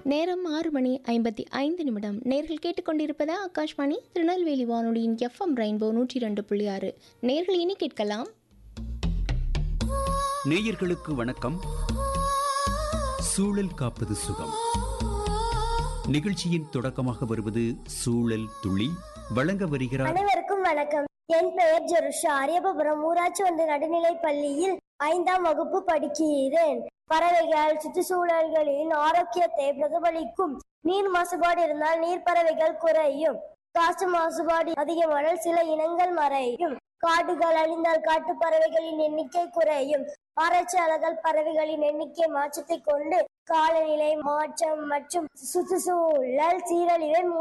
நேரம் ஆறு மணி ஐம்பத்தி ஐந்து நிமிடம் நேர்கள் கேட்டுக்கொண்டிருப்பது ஆகாஷ்வாணி திருநெல்வேலி வானொலியின் எஃப்எம் ரெயின்போ நூற்றி ரெண்டு புள்ளி ஆறு நேர்கள் இனி கேட்கலாம் நேயர்களுக்கு வணக்கம் சூழல் காப்பது சுகம் நிகழ்ச்சியின் தொடக்கமாக வருவது சூழல் துளி வழங்க வருகிறார் அனைவருக்கும் வணக்கம் என் பெயர் ஜெருஷா அரியபுரம் ஊராட்சி ஒன்று நடுநிலைப் பள்ளியில் ஐந்தாம் வகுப்பு படிக்கிறேன் பறவைகள் சுற்றுச்சூழல்களின் ஆரோக்கியத்தை பிரதிபலிக்கும் நீர் மாசுபாடு இருந்தால் நீர் பறவைகள் குறையும் காற்று மாசுபாடு அதிகமானால் சில இனங்கள் மறையும் காடுகள் அழிந்தால் காட்டு பறவைகளின் எண்ணிக்கை குறையும் ஆராய்ச்சியாளர்கள் பறவைகளின் எண்ணிக்கை மாற்றத்தை கொண்டு காலநிலை மாற்றம் மற்றும் சுற்றுச்சூழல் சீரழிவை